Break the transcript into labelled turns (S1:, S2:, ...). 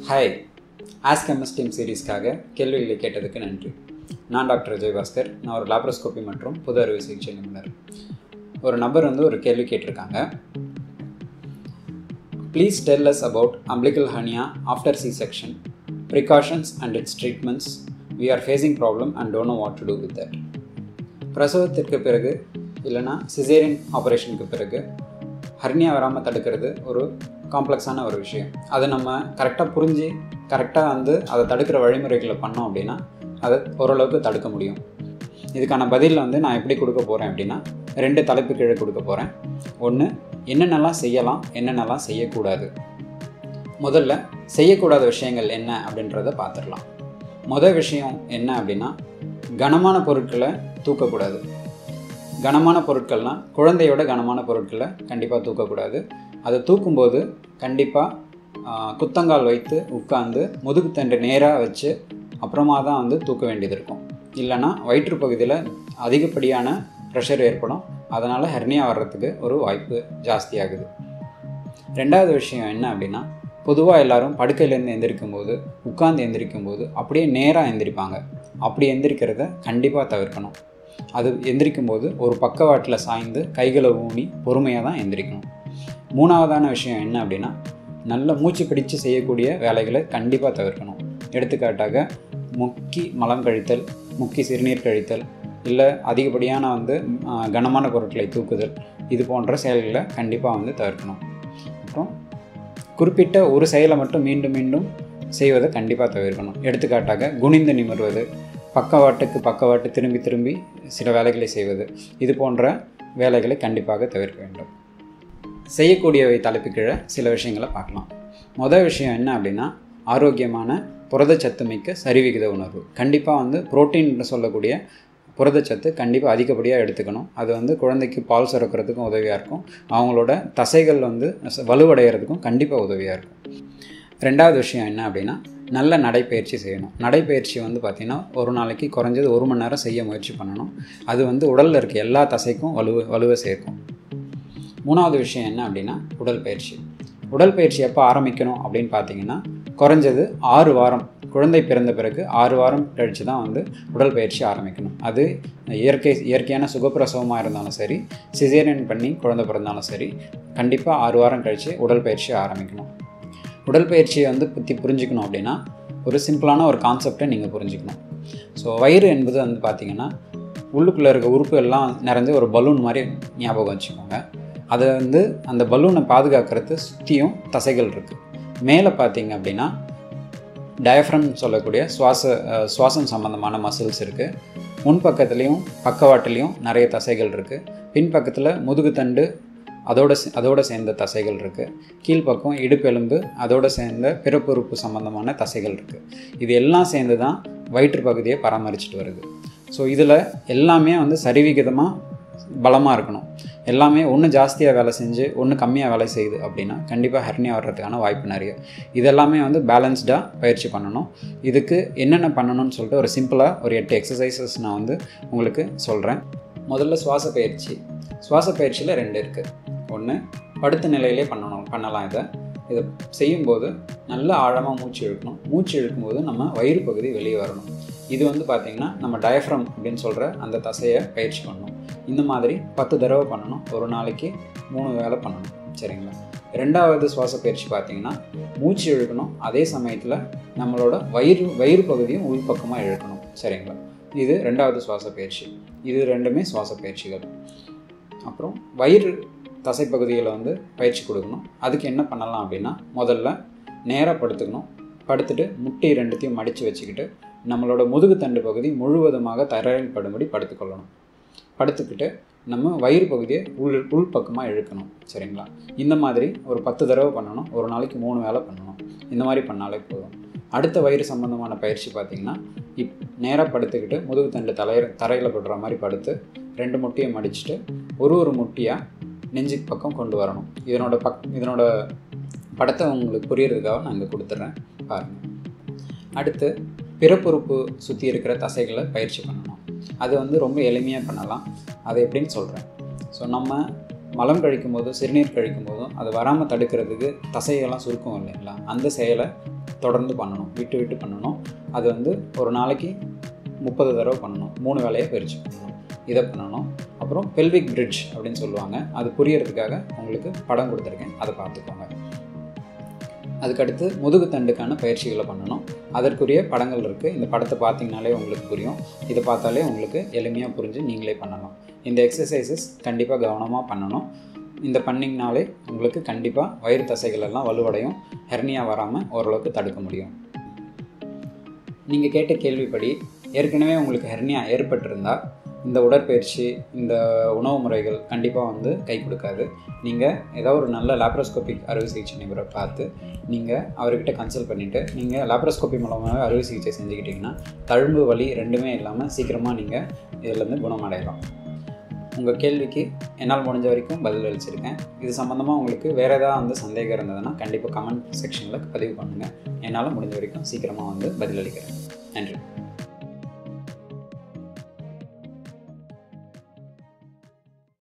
S1: hi ask MS team சீரீஸ்க்காக கேள்விகளை கேட்டதுக்கு நன்றி நான் டாக்டர் விஜயபாஸ்கர் நான் ஒரு லாப்ரோஸ்கோபி மற்றும் புது அறுவை சிகிச்சை நிபுணர் ஒரு நபர் வந்து ஒரு கேள்வி கேட்டிருக்காங்க please tell us about umbilical hernia after C section precautions and its treatments we are facing problem and don't know what to do with that பிரசவத்திற்கு பிறகு இல்லைனா சிசேரியன் ஆப்ரேஷனுக்கு பிறகு ஹர்னியா வராமல் தடுக்கிறது ஒரு காம்ப்ளெக்ஸான ஒரு விஷயம் அதை நம்ம கரெக்டாக புரிஞ்சு கரெக்டாக வந்து அதை தடுக்கிற வழிமுறைகளை பண்ணோம் அப்படின்னா அதை ஓரளவுக்கு தடுக்க முடியும் இதுக்கான பதில் வந்து நான் எப்படி கொடுக்க போகிறேன் அப்படின்னா ரெண்டு தலைப்பு கீழே கொடுக்க போகிறேன் ஒன்று என்னென்னலாம் செய்யலாம் என்னென்னலாம் செய்யக்கூடாது முதல்ல செய்யக்கூடாத விஷயங்கள் என்ன அப்படின்றத பார்த்துடலாம் முதல் விஷயம் என்ன அப்படின்னா கனமான பொருட்களை தூக்கக்கூடாது கனமான பொருட்கள்னால் குழந்தையோட கனமான பொருட்களை கண்டிப்பாக தூக்கக்கூடாது அதை தூக்கும்போது கண்டிப்பாக குத்தங்கால் வைத்து உட்காந்து முதுகுத்தண்டு நேராக வச்சு அப்புறமா தான் வந்து தூக்க வேண்டியது இருக்கும் இல்லைனா வயிற்று பகுதியில் அதிகப்படியான ப்ரெஷர் ஏற்படும் அதனால் ஹெர்னியா வர்றதுக்கு ஒரு வாய்ப்பு ஜாஸ்தியாகுது ரெண்டாவது விஷயம் என்ன அப்படின்னா பொதுவாக எல்லோரும் படுக்கையிலேருந்து எந்திரிக்கும் போது உட்காந்து எந்திரிக்கும் போது அப்படியே நேராக எந்திரிப்பாங்க அப்படி எந்திரிக்கிறத கண்டிப்பாக தவிர்க்கணும் அது எந்திரிக்கும் போது ஒரு பக்கவாட்டில் சாய்ந்து கைகளை ஊனி பொறுமையாக தான் எந்திரிக்கணும் மூணாவதான விஷயம் என்ன அப்படின்னா நல்ல மூச்சு பிடிச்சு செய்யக்கூடிய வேலைகளை கண்டிப்பாக தவிர்க்கணும் எடுத்துக்காட்டாக முக்கி மலம் கழித்தல் முக்கி சிறுநீர் கழித்தல் இல்லை அதிகப்படியான வந்து கனமான பொருட்களை தூக்குதல் இது போன்ற செயல்களை கண்டிப்பாக வந்து தவிர்க்கணும் அப்புறம் குறிப்பிட்ட ஒரு செயலை மட்டும் மீண்டும் மீண்டும் செய்வதை கண்டிப்பாக தவிர்க்கணும் எடுத்துக்காட்டாக குனிந்து நிமிர்வது பக்கவாட்டுக்கு பக்கவாட்டு திரும்பி திரும்பி சில வேலைகளை செய்வது இது போன்ற வேலைகளை கண்டிப்பாக தவிர்க்க வேண்டும் செய்யக்கூடியவை தலைப்பு கீழே சில விஷயங்களை பார்க்கலாம் மொதல் விஷயம் என்ன அப்படின்னா ஆரோக்கியமான புரதச்சத்து மிக்க சரிவிகித உணர்வு கண்டிப்பாக வந்து புரோட்டீன் சொல்லக்கூடிய புரதச்சத்து கண்டிப்பாக அதிகப்படியாக எடுத்துக்கணும் அது வந்து குழந்தைக்கு பால் சுரக்கிறதுக்கும் உதவியாக இருக்கும் அவங்களோட தசைகள் வந்து வலுவடைகிறதுக்கும் கண்டிப்பாக உதவியாக இருக்கும் ரெண்டாவது விஷயம் என்ன அப்படின்னா நல்ல நடைப்பயிற்சி செய்யணும் நடைப்பயிற்சி வந்து பார்த்திங்கன்னா ஒரு நாளைக்கு குறைஞ்சது ஒரு மணி நேரம் செய்ய முயற்சி பண்ணணும் அது வந்து உடலில் இருக்க எல்லா தசைக்கும் வலுவை வலுவை சேர்க்கும் மூணாவது விஷயம் என்ன அப்படின்னா உடல் பயிற்சி உடல் பயிற்சி எப்போ ஆரம்பிக்கணும் அப்படின்னு பார்த்தீங்கன்னா குறைஞ்சது ஆறு வாரம் குழந்தை பிறந்த பிறகு ஆறு வாரம் கழித்து தான் வந்து உடல் பயிற்சி ஆரம்பிக்கணும் அது இயற்கை இயற்கையான சுகப்பிரசவமாக இருந்தாலும் சரி சிசேரியன் பண்ணி குழந்தை பிறந்தாலும் சரி கண்டிப்பாக ஆறு வாரம் கழித்து உடல் பயிற்சி ஆரம்பிக்கணும் உடல் பயிற்சியை வந்து பற்றி புரிஞ்சுக்கணும் அப்படின்னா ஒரு சிம்பிளான ஒரு கான்செப்டை நீங்கள் புரிஞ்சுக்கணும் ஸோ வயிறு என்பது வந்து பார்த்திங்கன்னா உள்ளுக்குள்ளே இருக்க உறுப்பு எல்லாம் நிறைஞ்ச ஒரு பலூன் மாதிரி ஞாபகம் வச்சுக்கோங்க அதை வந்து அந்த பலூனை பாதுகாக்கிறது சுற்றியும் தசைகள் இருக்குது மேலே பார்த்தீங்க அப்படின்னா டயஃப்ரம் சொல்லக்கூடிய சுவாச சுவாசம் சம்மந்தமான மசில்ஸ் இருக்குது முன்பக்கத்துலேயும் பக்கவாட்டிலையும் நிறைய தசைகள் இருக்குது பின்பக்கத்தில் முதுகுத்தண்டு அதோட அதோட சேர்ந்த தசைகள் இருக்குது கீழ்ப்பக்கம் இடுப்பெலும்பு அதோட சேர்ந்த பிறப்புறுப்பு சம்மந்தமான தசைகள் இருக்குது இது எல்லாம் சேர்ந்து தான் வயிற்று பகுதியை பராமரிச்சுட்டு வருது ஸோ இதில் எல்லாமே வந்து சரிவிகிதமாக பலமாக இருக்கணும் எல்லாமே ஒன்று ஜாஸ்தியாக வேலை செஞ்சு ஒன்று கம்மியாக வேலை செய்யுது அப்படின்னா கண்டிப்பாக ஹெர்னியா வர்றதுக்கான வாய்ப்பு நிறைய இதெல்லாமே வந்து பேலன்ஸ்டாக பயிற்சி பண்ணணும் இதுக்கு என்னென்ன பண்ணணும்னு சொல்லிட்டு ஒரு சிம்பிளாக ஒரு எட்டு எக்ஸசைசஸ் நான் வந்து உங்களுக்கு சொல்கிறேன் முதல்ல சுவாச பயிற்சி சுவாச பயிற்சியில் ரெண்டு இருக்குது ஒன்று படுத்த நிலையிலே பண்ணணும் பண்ணலாம் இதை இதை செய்யும்போது நல்ல ஆழமாக மூச்சு இழுக்கணும் மூச்சு இழுக்கும்போது நம்ம வயிறு பகுதி வெளியே வரணும் இது வந்து பார்த்திங்கன்னா நம்ம டயஃப்ரம் அப்படின்னு சொல்கிற அந்த தசையை பயிற்சி பண்ணணும் இந்த மாதிரி பத்து தடவை பண்ணணும் ஒரு நாளைக்கு மூணு வேலை பண்ணணும் சரிங்களா ரெண்டாவது சுவாச பயிற்சி பார்த்திங்கன்னா மூச்சு இழுக்கணும் அதே சமயத்தில் நம்மளோட வயிறு வயிறு பகுதியும் உள்பக்கமாக இழுக்கணும் சரிங்களா இது ரெண்டாவது சுவாச பயிற்சி இது ரெண்டுமே சுவாச பயிற்சிகள் அப்புறம் வயிறு தசைப்பகுதிகளை வந்து பயிற்சி கொடுக்கணும் அதுக்கு என்ன பண்ணலாம் அப்படின்னா முதல்ல நேராக படுத்துக்கணும் படுத்துட்டு முட்டி ரெண்டுத்தையும் மடித்து வச்சுக்கிட்டு நம்மளோட முதுகுத்தண்டு பகுதி முழுவதுமாக தரையில் படும்படி படுத்துக்கொள்ளணும் படுத்துக்கிட்டு நம்ம வயிறு பகுதியை உள் உள்பக்கமாக இழுக்கணும் சரிங்களா இந்த மாதிரி ஒரு பத்து தடவை பண்ணணும் ஒரு நாளைக்கு மூணு வேலை பண்ணணும் இந்த மாதிரி பண்ணாலே போதும் அடுத்த வயிறு சம்மந்தமான பயிற்சி பார்த்திங்கன்னா இப் நேராக படுத்துக்கிட்டு முதுகுத்தண்டு தலைய தரையில் படுற மாதிரி படுத்து ரெண்டு முட்டியை மடிச்சுட்டு ஒரு ஒரு முட்டியாக நெஞ்சுக்கு பக்கம் கொண்டு வரணும் இதனோட பக் இதனோட படத்தை உங்களுக்கு புரியறதுக்காக நான் இங்கே கொடுத்துட்றேன் பாருங்கள் அடுத்து பிறப்புறுப்பு சுற்றி இருக்கிற தசைகளை பயிற்சி பண்ணணும் அது வந்து ரொம்ப எளிமையாக பண்ணலாம் அது எப்படின்னு சொல்கிறேன் ஸோ நம்ம மலம் கழிக்கும் போதும் சிறுநீர் கழிக்கும் போதும் அது வராமல் தடுக்கிறதுக்கு தசையெல்லாம் சுருக்கம் இல்லைங்களா அந்த செயலை தொடர்ந்து பண்ணணும் விட்டு விட்டு பண்ணணும் அது வந்து ஒரு நாளைக்கு முப்பது தடவை பண்ணணும் மூணு வேலையை பிரித்து பண்ணணும் இதை பண்ணணும் அப்புறம் பெல்விக் பிரிட்ஜ் அப்படின்னு சொல்லுவாங்க அது புரியறதுக்காக உங்களுக்கு படம் கொடுத்துருக்கேன் அதை பார்த்துக்கோங்க அதுக்கடுத்து முதுகுத்தண்டுக்கான பயிற்சிகளை பண்ணணும் அதற்குரிய படங்கள் இருக்குது இந்த படத்தை பார்த்தீங்கனாலே உங்களுக்கு புரியும் இதை பார்த்தாலே உங்களுக்கு எளிமையாக புரிஞ்சு நீங்களே பண்ணலாம் இந்த எக்ஸசைசஸ் கண்டிப்பாக கவனமாக பண்ணணும் இந்த பண்ணிங்கனாலே உங்களுக்கு கண்டிப்பாக வயிறு தசைகள் எல்லாம் வலுவடையும் ஹெர்னியா வராமல் ஓரளவுக்கு தடுக்க முடியும் நீங்கள் கேட்ட கேள்விப்படி ஏற்கனவே உங்களுக்கு ஹெர்னியா ஏற்பட்டிருந்தால் இந்த உடற்பயிற்சி இந்த உணவு முறைகள் கண்டிப்பாக வந்து கை கொடுக்காது நீங்கள் ஏதோ ஒரு நல்ல லேப்ரோஸ்கோபிக் அறுவை சிகிச்சை நிபுணரை பார்த்து நீங்கள் அவர்கிட்ட கன்சல்ட் பண்ணிவிட்டு நீங்கள் லேப்ரோஸ்கோபி மூலமாக அறுவை சிகிச்சை செஞ்சுக்கிட்டிங்கன்னா தழும்பு வலி ரெண்டுமே இல்லாமல் சீக்கிரமாக நீங்கள் இதிலேருந்து குணமடையலாம் உங்கள் கேள்விக்கு என்னால் முடிஞ்ச வரைக்கும் பதில் அளிச்சிருக்கேன் இது சம்மந்தமாக உங்களுக்கு வேறு ஏதாவது வந்து சந்தேகம் இருந்ததுன்னா கண்டிப்பாக கமெண்ட் செக்ஷனில் பதிவு பண்ணுங்கள் என்னால் முடிஞ்ச வரைக்கும் சீக்கிரமாக வந்து பதிலளிக்கிறேன் நன்றி